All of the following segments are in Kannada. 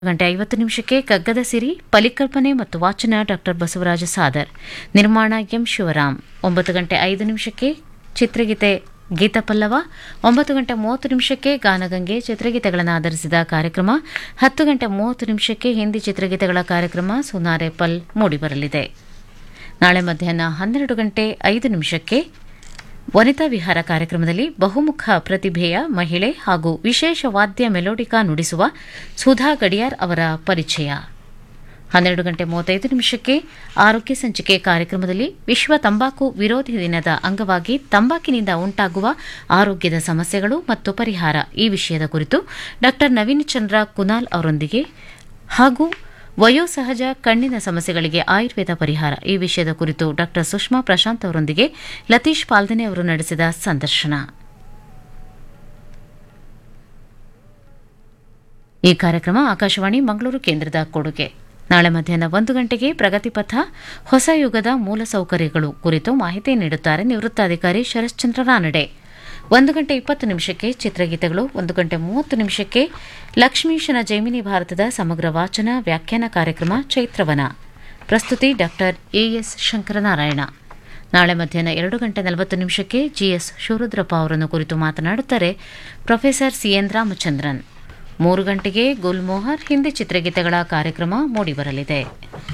ಗಂಟೆ ಐವತ್ತು ನಿಮಿಷಕ್ಕೆ ಕಗ್ಗದ ಸಿರಿ ಪರಿಕಲ್ಪನೆ ಮತ್ತು ವಾಚನ ಡಾಕ್ಟರ್ ಬಸವರಾಜ ಸಾದರ್ ನಿರ್ಮಾಣ ಎಂ ಶಿವರಾಮ್ ಒಂಬತ್ತು ಗಂಟೆ ಐದು ನಿಮಿಷಕ್ಕೆ ಚಿತ್ರಗೀತೆ ಗೀತಪಲ್ಲವ ಒಂಬತ್ತು ಗಂಟೆ ಮೂವತ್ತು ನಿಮಿಷಕ್ಕೆ ಗಾನಗಂಗೆ ಚಿತ್ರಗೀತೆಗಳನ್ನು ಆಧರಿಸಿದ ಕಾರ್ಯಕ್ರಮ ಹತ್ತು ಗಂಟೆ ಮೂವತ್ತು ನಿಮಿಷಕ್ಕೆ ಹಿಂದಿ ಚಿತ್ರಗೀತೆಗಳ ಕಾರ್ಯಕ್ರಮ ಸುನಾರೆ ಪಲ್ ಮೂಡಿಬರಲಿದೆ ನಾಳೆ ಮಧ್ಯಾಹ್ನ ಹನ್ನೆರಡು ಗಂಟೆ ಐದು ನಿಮಿಷಕ್ಕೆ ವನಿತಾ ವಿಹಾರ ಕಾರ್ಯಕ್ರಮದಲ್ಲಿ ಬಹುಮುಖ ಪ್ರತಿಭೆಯ ಮಹಿಳೆ ಹಾಗೂ ವಿಶೇಷ ವಾದ್ಯ ಮೆಲೋಡಿಕಾ ನುಡಿಸುವ ಸುಧಾ ಗಡಿಯಾರ್ ಅವರ ಪರಿಚಯ ಹನ್ನೆರಡು ಗಂಟೆ ಮೂವತ್ತೈದು ನಿಮಿಷಕ್ಕೆ ಆರೋಗ್ಯ ಸಂಚಿಕೆ ಕಾರ್ಯಕ್ರಮದಲ್ಲಿ ವಿಶ್ವ ತಂಬಾಕು ವಿರೋಧಿ ದಿನದ ಅಂಗವಾಗಿ ತಂಬಾಕಿನಿಂದ ಉಂಟಾಗುವ ಆರೋಗ್ಯದ ಸಮಸ್ಯೆಗಳು ಮತ್ತು ಪರಿಹಾರ ಈ ವಿಷಯದ ಕುರಿತು ಡಾ ನವೀನ್ ಚಂದ್ರ ಕುನಾಲ್ ಅವರೊಂದಿಗೆ ಹಾಗೂ ವಯೋಸಹಜ ಕಣ್ಣಿನ ಸಮಸ್ಯೆಗಳಿಗೆ ಆಯುರ್ವೇದ ಪರಿಹಾರ ಈ ವಿಷಯದ ಕುರಿತು ಡಾ ಸುಷ್ಮಾ ಪ್ರಶಾಂತ್ ಅವರೊಂದಿಗೆ ಲತೀಶ್ ಪಾಲ್ದನೆ ಅವರು ನಡೆಸಿದ ಸಂದರ್ಶನ ಈ ಕಾರ್ಯಕ್ರಮ ಆಕಾಶವಾಣಿ ಮಂಗಳೂರು ಕೇಂದ್ರದ ಕೊಡುಗೆ ನಾಳೆ ಮಧ್ಯಾಹ್ನ ಒಂದು ಗಂಟೆಗೆ ಪ್ರಗತಿಪಥ ಹೊಸ ಯುಗದ ಮೂಲಸೌಕರ್ಯಗಳು ಕುರಿತು ಮಾಹಿತಿ ನೀಡುತ್ತಾರೆ ನಿವೃತ್ತಾಧಿಕಾರಿ ಶರಶ್ಚಂದ್ರ ರಾನಡೆ ಒಂದು ಗಂಟೆ ಇಪ್ಪತ್ತು ನಿಮಿಷಕ್ಕೆ ಚಿತ್ರಗೀತೆಗಳು ಒಂದು ಗಂಟೆ ಮೂವತ್ತು ನಿಮಿಷಕ್ಕೆ ಲಕ್ಷ್ಮೀಶನ ಜೈಮಿನಿ ಭಾರತದ ಸಮಗ್ರ ವಾಚನ ವ್ಯಾಖ್ಯಾನ ಕಾರ್ಯಕ್ರಮ ಚೈತ್ರವನ ಪ್ರಸ್ತುತಿ ಡಾಕ್ಟರ್ ಎಎಸ್ ಶಂಕರನಾರಾಯಣ ನಾಳೆ ಮಧ್ಯಾಹ್ನ ಎರಡು ಗಂಟೆ ನಲವತ್ತು ನಿಮಿಷಕ್ಕೆ ಜಿಎಸ್ ಶಿವರುದ್ರಪ್ಪ ಅವರನ್ನು ಕುರಿತು ಮಾತನಾಡುತ್ತಾರೆ ಪ್ರೊಫೆಸರ್ ಸಿಎನ್ ರಾಮಚಂದ್ರನ್ ಮೂರು ಗಂಟೆಗೆ ಗುಲ್ಮೋಹರ್ ಹಿಂದಿ ಚಿತ್ರಗೀತೆಗಳ ಕಾರ್ಯಕ್ರಮ ಮೂಡಿಬರಲಿದೆ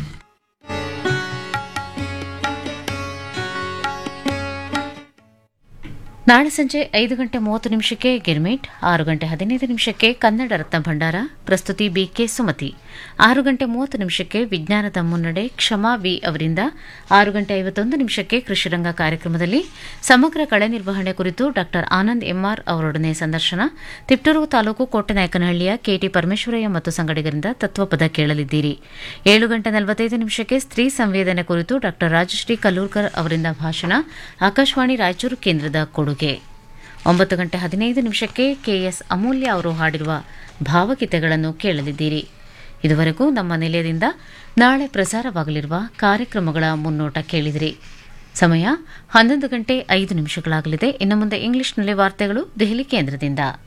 ನಾಳೆ ಸಂಜೆ ಐದು ಗಂಟೆ ಮೂವತ್ತು ನಿಮಿಷಕ್ಕೆ ಗಿರ್ಮಿಟ್ ಆರು ಗಂಟೆ ಹದಿನೈದು ನಿಮಿಷಕ್ಕೆ ಕನ್ನಡ ರತ್ನ ಭಂಡಾರ ಪ್ರಸ್ತುತಿ ಬಿಕೆ ಸುಮತಿ ಆರು ಗಂಟೆ ಮೂವತ್ತು ನಿಮಿಷಕ್ಕೆ ವಿಜ್ಞಾನದ ಮುನ್ನಡೆ ಕ್ಷಮಾ ವಿ ಅವರಿಂದ ಆರು ಗಂಟೆ ಐವತ್ತೊಂದು ನಿಮಿಷಕ್ಕೆ ಕೃಷಿರಂಗ ಕಾರ್ಯಕ್ರಮದಲ್ಲಿ ಸಮಗ್ರ ಕಳೆ ನಿರ್ವಹಣೆ ಕುರಿತು ಡಾ ಆನಂದ್ ಎಂಆರ್ ಅವರೊಡನೆ ಸಂದರ್ಶನ ತಿಪ್ಟೂರು ತಾಲೂಕು ಕೋಟೆನಾಯಕನಹಳ್ಳಿಯ ಕೆಟಿ ಪರಮೇಶ್ವರಯ್ಯ ಮತ್ತು ಸಂಗಡಿಗರಿಂದ ತತ್ವಪದ ಕೇಳಲಿದ್ದೀರಿ ಏಳು ಗಂಟೆ ನಲವತ್ತೈದು ನಿಮಿಷಕ್ಕೆ ಸ್ತ್ರೀ ಸಂವೇದನೆ ಕುರಿತು ಡಾ ರಾಜಶ್ರೀ ಕಲ್ಲೂರ್ಕರ್ ಅವರಿಂದ ಭಾಷಣ ಆಕಾಶವಾಣಿ ರಾಯಚೂರು ಕೇಂದ್ರದ ಕೊಡುಗೆ ಒಂಬತ್ತು ಗಂಟೆ ಹದಿನೈದು ನಿಮಿಷಕ್ಕೆ ಕೆಎಸ್ ಅಮೂಲ್ಯ ಅವರು ಹಾಡಿರುವ ಭಾವಗೀತೆಗಳನ್ನು ಕೇಳಲಿದ್ದೀರಿ ಇದುವರೆಗೂ ನಮ್ಮ ನಿಲಯದಿಂದ ನಾಳೆ ಪ್ರಸಾರವಾಗಲಿರುವ ಕಾರ್ಯಕ್ರಮಗಳ ಮುನ್ನೋಟ ಕೇಳಿದಿರಿ ಸಮಯ ಹನ್ನೊಂದು ಗಂಟೆ ಐದು ನಿಮಿಷಗಳಾಗಲಿದೆ ಇನ್ನು ಮುಂದೆ ಇಂಗ್ಲಿಷ್ನಲ್ಲಿ ವಾರ್ತೆಗಳು ದೆಹಲಿ ಕೇಂದ್ರದಿಂದ